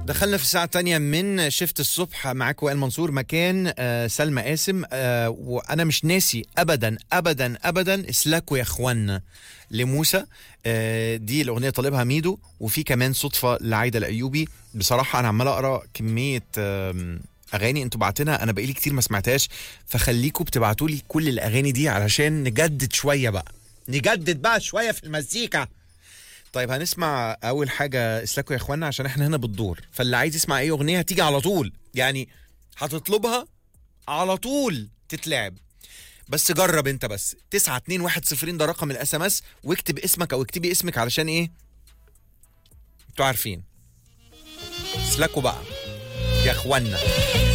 دخلنا في الساعة الثانية من شفت الصبح معاك وائل منصور مكان آه سلمى قاسم آه وأنا مش ناسي أبدا أبدا أبدا اسلكوا يا إخوانا لموسى آه دي الأغنية طالبها ميدو وفي كمان صدفة لعايدة الأيوبي بصراحة أنا عمال أقرأ كمية آم، أغاني أنتوا بعتنها أنا بقالي كتير ما سمعتهاش فخليكوا بتبعتوا لي كل الأغاني دي علشان نجدد شوية بقى نجدد بقى شوية في المزيكا طيب هنسمع اول حاجه اسلكوا يا اخوانا عشان احنا هنا بالدور فاللي عايز يسمع اي اغنيه هتيجي على طول يعني هتطلبها على طول تتلعب بس جرب انت بس 9 2 1 0 ده رقم الاس ام اس واكتب اسمك او اكتبي اسمك علشان ايه انتوا عارفين اسلكوا بقى يا اخوانا